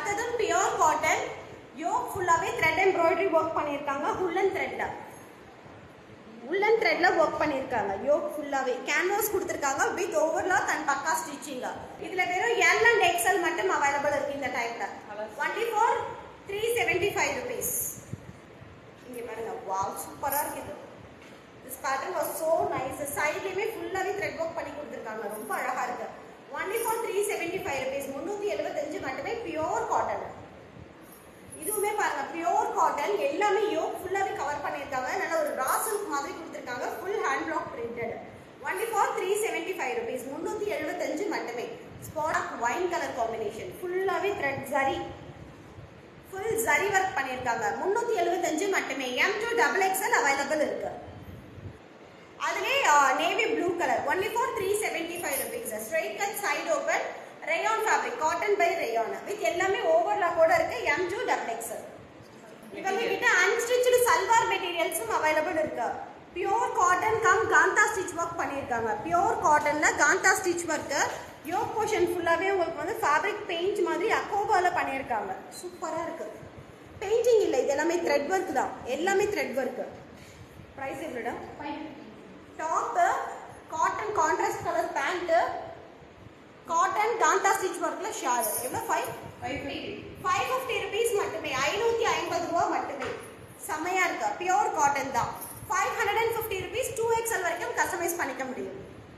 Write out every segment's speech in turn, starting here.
அடுத்ததும் pure cotton yoke ஃபுல்லாவே thread embroidery work பண்ணியிருக்காங்க ஹுல்லன் த்ரெட்ல உள்ளன் த்ரெட்ல ஒர்க் பண்ணியிருக்காங்க யோக் ஃபுல்லாவே கேன்வாஸ் கொடுத்துருக்காங்க வித் ஓவர்லாக் அண்ட் பக்கா ஸ்டிச்சிங் இதுல வெறும் எல் அண்ட் எக்ஸ்எல் மட்டும் அவைலபிள் இருக்கு இந்த டைப்ல only for three seventy five rupees இங்க பாருங்க வாவ் சூப்பரா இருக்கு இது this pattern was so nice சைட்லயுமே ஃபுல்லாவே த்ரெட் ஒர்க் பண்ணி கொடுத்துருக்காங்க ரொம்ப அழகா இருக்கு only for three seventy five rupees முந்நூற்றி எழுபத்தஞ்சு மட்டுமே பியோர் காட்டன் இதுவுமே பாருங்க பியோர் காட்டன் எல்லாமே யோக் ஃபுல்லாவே கவர் பண்ணியிருக்காங்க நல்ல ஒரு ரா சில்க் மாதிரி கொடுத்துருக்காங்க full hand block printed only for three seventy five rupees முந்நூற்றி எழுபத்தஞ்சு மட்டுமே ஸ்பாட் ஒயின் கலர் காம்பினேஷன் ஃபுல்லாவே thread zari full zari work பண்ணியிருக்காங்க முந்நூற்றி எழுபத்தஞ்சு மட்டுமே M two double XL available இருக்கு அதுவே navy blue colour only for three seventy five rupees straight cut side open rayon fabric cotton by rayon with எல்லாமே ஓவர்லாக்கோட இருக்கு M two double XL இவங்க கிட்ட அன்ஸ்டிச்சு சல்வார் மெட்டீரியல்ஸும் அவைலபிள் இருக்கு pure cotton cum kantha stitch work பண்ணியிருக்காங்க பியோர் காட்டன்ல kantha stitch work yoke portion ஃபுல்லாவே உங்களுக்கு வந்து ஃபேப்ரிக் பெயிண்ட் மாதிரி அக்கோபால பண்ணியிருக்காங்க சூப்பரா இருக்கு பெயிண்டிங் இல்லை இது எல்லாமே த்ரெட் ஒர்க் தான் எல்லாமே த்ரெட் ஒர்க் ப்ரைஸ் எவ்வளோடா top cotton contrast colour pant cotton kantha stitch ஒர்க்ல ஷால் எவ்வளோ ஃபைவ் ஃபைவ் ஃபிஃப்டி ருபீஸ் மட்டுமே ஐநூற்றி ஐம்பது ரூபா மட்டுமே செம்மையா இருக்கு பியோர் காட்டன் தான் five hundred and fifty rupees two XL வரைக்கும் கஸ்டமைஸ் பண்ணிக்க முடியும்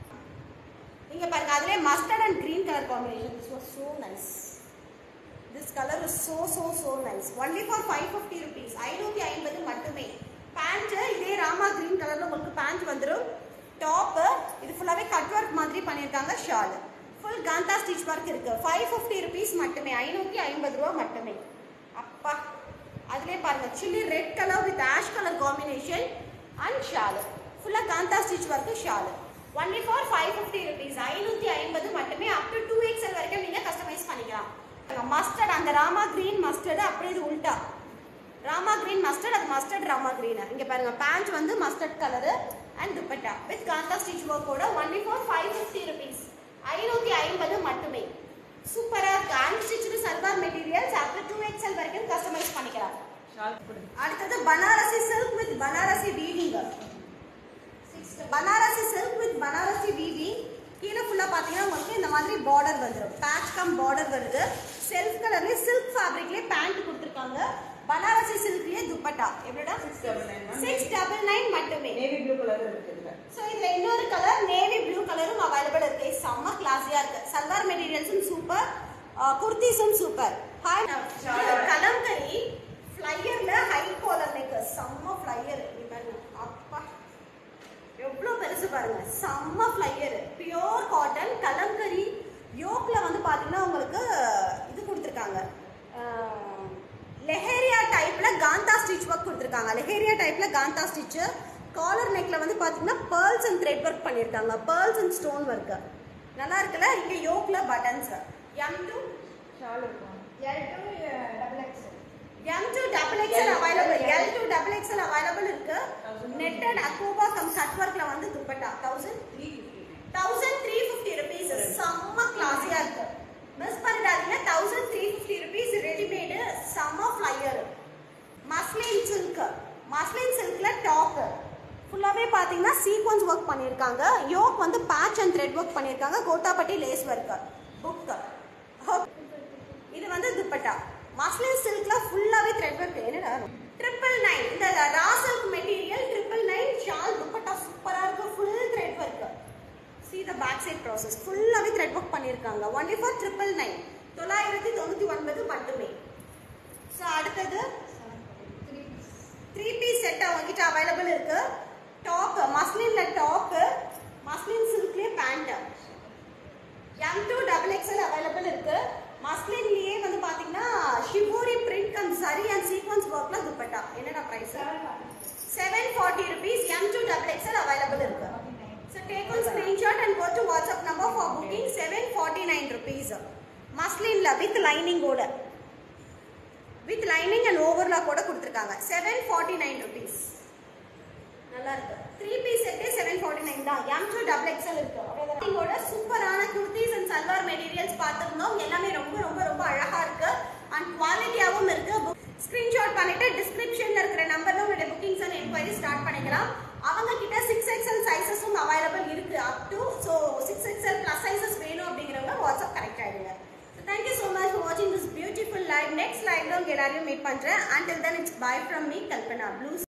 இங்க பாருங்க அதுலேயே mustard and green colour combination this was so nice this colour is so so so nice only for five fifty rupees ஐநூற்றி ஐம்பது மட்டுமே பேண்ட்டு இதே ராமா கிரீன் கலரில் உங்களுக்கு பேண்ட் வந்துடும் டாப்பு இது ஃபுல்லாகவே கட் ஒர்க் மாதிரி பண்ணியிருக்காங்க shawl full kantha stitch work இருக்கு ஃபைவ் ஃபிஃப்டி ருபீஸ் மட்டுமே ஐநூற்றி ஐம்பது ரூபா மட்டுமே அப்பா அதுலேயே பாருங்க chilli red colour with ash colour combination and shawl ஃபுல்லாக kantha stitch work shawl only for five fifty rupees ஐநூற்றி ஐம்பது மட்டுமே அப் டு டூ எக்ஸ்எல் வரைக்கும் நீங்கள் கஸ்டமைஸ் பண்ணிக்கலாம் மஸ்டர்ட் அந்த ராமா கிரீன் மஸ்டர்டு அப்படியே இது உல்டா ராமா கிரீன் மஸ்டர்ட் அது மஸ்டர்ட் ராமா கிரீன் இங்க பாருங்க பேண்ட் வந்து mustard colour and dupatta with kantha stitch ஒர்க்கோட only for five fifty rupees ஐநூற்றி ஐம்பது மட்டுமே சூப்பராக இருக்கு unstitched salwar materials up to two XL வரைக்கும் கஸ்டமைஸ் பண்ணிக்கலாம் அடுத்தது Banarasi silk with Banarasi weaving Banarasi silk with Banarasi weaving கீழே ஃபுல்லாக பார்த்தீங்கன்னா உங்களுக்கு இந்த மாதிரி பார்டர் வந்துடும் பேட்ச் கம் பார்டர் வருது செல்ஃப் கலர்லேயே சில்க் ஃபேப்ரிக்லேயே பேண்ட் கொடுத்துருக்காங்க பனாரசி சில்க்லேயே துப்பட்டா எவ்வளோடா சிக்ஸ் டபுள் நைன் மட்டுமே நேவி ப்ளூ கலர் இருக்கு இதுல ஸோ இதுல இன்னொரு கலர் நேவி ப்ளூ கலரும் அவைலபிள் இருக்கு இது செம்ம கிளாஸியா இருக்கு சல்வார் மெட்டீரியல்ஸும் சூப்பர் குர்த்திஸும் சூப்பர் ஹாய் கலங்கரி ஃப்ளையர்ல ஹை காலர் நெக் செம்ம ஃப்ளையர் அப்பா எவ்வளோ பெருசு பாருங்க செம்ம ஃப்ளையர் பியோர் காட்டன் கலங்கரி யோக்ல வந்து பாத்தீங்கன்னா உங்களுக்கு இது கொடுத்துருக்காங்க லெஹேரியா டைப்ல காந்தா ஸ்டிச் ஒர்க் கொடுத்துருக்காங்க லெஹேரியா டைப்ல காந்தா ஸ்டிச் காலர் நெக்ல வந்து பாத்தீங்கன்னா பேர்ல்ஸ் அண்ட் த்ரெட் ஒர்க் பண்ணியிருக்காங்க பேர்ல்ஸ் அண்ட் ஸ்டோன் ஒர்க் நல்லா இருக்குல்ல இங்க யோக்ல பட்டன்ஸ் எம் டூ ஷால் இருக்கும் L two double X M two double XL available L two double XL available இருக்கு நெட்டட் அக்கோபா கம் கட் ஒர்க்ல வந்து dupatta thousand three fifty thousand three fifty rupees செம்ம கிளாஸியா இருக்கு மிஸ் பண்ணிடாதீங்க thousand three fifty rupees readymade செம்ம ஃப்ளையர் மஸ்லின் சில்க் மஸ்லின் சில்க்ல டாப் ஃபுல்லாவே பாத்தீங்கன்னா சீக்வன்ஸ் ஒர்க் பண்ணியிருக்காங்க யோக் வந்து பேட்ச் அண்ட் த்ரெட் ஒர்க் பண்ணியிருக்காங்க கோட்டாப்பட்டி லேஸ் ஒர்க் புக் இது வந்து துப்பட்டா மஸ்லின் சில்க்ல ஃபுல்லாவே த்ரெட் ஒர்க் என்னடா ட்ரிபிள் நைன் இந்த raw silk material triple nine shawl dupatta சூப்பரா இருக்கு full thread work see the back side process ஃபுல்லாவே த்ரெட் ஒர்க் பண்ணியிருக்காங்க ஒன்லி ஃபார் ட்ரிபிள் நைன் தொள்ளாயிரத்தி தொண்ணூற்றி ஒன்பது மட்டுமே ஸோ அடுத்தது த்ரீ பீஸ் செட் அவங்ககிட்ட அவைலபிள் இருக்கு டாப் மஸ்லின்ல டாப் மஸ்லின் சில்க்லேயே pant M two double XL available இருக்கு மஸ்லின்லயே வந்து பாத்தீங்கன்னா ஷிபோரி பிரிண்ட் கம் சரி அண்ட் சீக்வன்ஸ் ஒர்க்ல துப்பட்டா என்னடா price seven forty rupees M two double XL available இருக்கு so take one screenshot and go to WhatsApp number for booking seven forty nine rupees மஸ்லின்ல with லைனிங்கோட வித் லைனிங் அண்ட் ஓவர்லாக் கூட கொடுத்துருக்காங்க seven forty nine rupees நல்லா இருக்கு three piece செட்டே seven forty nine தான் M two double XL இருக்கு இதோட சூப்பரான குர்த்திஸ் அண்ட் சல்வார் மெட்டீரியல்ஸ் பார்த்துருந்தோம் எல்லாமே ரொம்ப ரொம்ப ரொம்ப அழகா இருக்கு அண்ட் குவாலிட்டியாகவும் இருக்கு ஸ்கிரீன்ஷாட் பண்ணிட்டு டிஸ்கிரிப்ஷன்ல இருக்கிற நம்பர்ல உங்களுடைய புக்கிங்ஸ் அண்ட் என்கொயரி ஸ்டார்ட் பண்ணிக்கலாம் அவங்க கிட்ட சிக்ஸ் எக்ஸ்எல் சைசஸும் அவைலபிள் இருக்கு up to so six XL plus sizes வேணும் அப்படிங்கிறவங்க வாட்ஸ்அப் கனெக்ட் ஆயிடுங்க தேங்க்யூ ஸோ மச் ஃபார் வாட்சிங் திஸ் பியூட்டிஃபுல் லைவ் நெக்ஸ்ட் லைவ்ல உங்க எல்லாரையும் மீட் பண்றேன் until then it's bye from me Kalpana blue